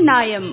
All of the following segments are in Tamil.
நியாயம்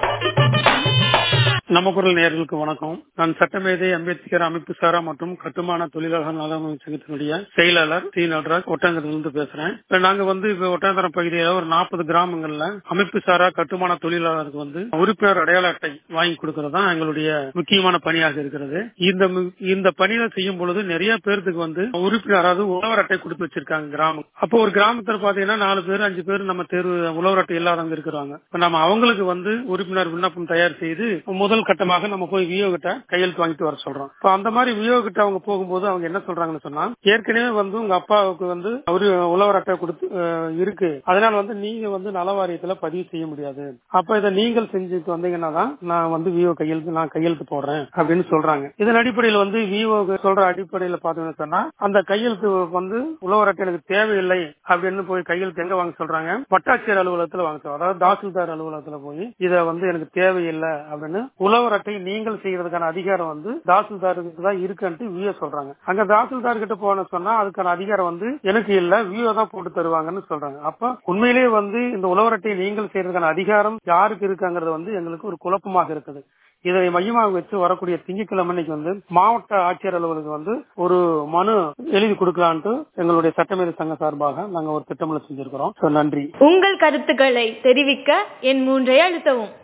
நம்ம குரல் நேயர்களுக்கு வணக்கம் நான் சட்டமேதை அம்பேத்கர் அமைப்பு சாரா மற்றும் கட்டுமான தொழிலாளர் நலமை சங்கத்தினுடைய செயலாளர் சி நடராஜ் ஒட்டந்தரிலிருந்து பேசுறேன் இப்ப நாங்க வந்து இப்ப ஒட்டந்தரம் பகுதியில ஒரு நாற்பது கிராமங்கள்ல அமைப்பு சாரா கட்டுமான தொழிலாளருக்கு வந்து உறுப்பினர் அடையாள அட்டை வாங்கி கொடுக்கறது தான் எங்களுடைய முக்கியமான பணியாக இருக்கிறது இந்த மு- இந்த பணியில செய்யும் பொழுது நிறைய பேர்த்துக்கு வந்து உறுப்பினர் அதாவது உழவர் அட்டை கொடுத்து வச்சிருக்காங்க கிராமம் அப்போ ஒரு கிராமத்துல பாத்தீங்கன்னா நாலு பேர் அஞ்சு பேர் நம்ம தேர்வு உழவர் அட்டை இல்லாதவங்க இருக்கிறாங்க இப்ப நம்ம அவங்களுக்கு வந்து உறுப்பினர் விண்ணப்பம் தயார் செய்து முதல் கட்டமாக நம்ம போய் விஓ கிட்ட கையெழுத்து வாங்கிட்டு வர சொல்றோம் இப்ப அந்த மாதிரி விஓ கிட்ட அவங்க போகும்போது அவங்க என்ன சொல்றாங்கன்னு சொன்னா ஏற்கனவே வந்து உங்க அப்பாவுக்கு வந்து ஒரு உழவர் அட்டை கொடுத்து அஹ், இருக்கு அதனால வந்து நீங்க வந்து நல வாரியத்துல பதிவு செய்ய முடியாது அப்ப இதை நீங்கள் செஞ்சுட்டு வந்தீங்கன்னா தான் நான் வந்து விஓ கையெழுத்து நான் கையெழுத்து போடுறேன் அப்படின்னு சொல்றாங்க இதன் அடிப்படையில் வந்து விஓ சொல்ற அடிப்படையில் பாத்தீங்கன்னு சொன்னா அந்த கையெழுத்து வந்து உழவர் அட்டை எனக்கு தேவையில்லை அப்படின்னு போய் கையெழுத்து எங்க வாங்க சொல்றாங்க வட்டாட்சியர் அலுவலகத்துல வாங்க சொல்றாங்க அதாவது தாசில்தார் அலுவலகத்துல போய் இதை வந்து எனக்கு தேவையில்லை அப்படின்னு உழவர் அட்டை நீங்கள் செய்யறதுக்கான அதிகாரம் வந்து தாசில்தாருக்கு தான் இருக்குன்ட்டு விஓ சொல்றாங்க அங்க தாசில்தார் கிட்ட போன சொன்னா அதுக்கான அதிகாரம் வந்து எனக்கு இல்ல விஓ தான் போட்டு தருவாங்கன்னு சொல்றாங்க அப்ப உண்மையிலேயே வந்து இந்த உழவர் அட்டை நீங்கள் செய்யறதுக்கான அதிகாரம் யாருக்கு இருக்குங்கிறது வந்து எங்களுக்கு ஒரு குழப்பமாக இருக்குது இதை மையமாக வச்சு வரக்கூடிய திங்கட்கிழமை அன்னைக்கு வந்து மாவட்ட ஆட்சியர் அலுவலகம் வந்து ஒரு மனு எழுதி கொடுக்கலான்ட்டு எங்களுடைய சட்டமேதை சங்க சார்பாக நாங்க ஒரு திட்டமிட செஞ்சிருக்கிறோம் So, நன்றி உங்கள் கருத்துக்களை தெரிவிக்க என் மூன்றை அழுத்தவும்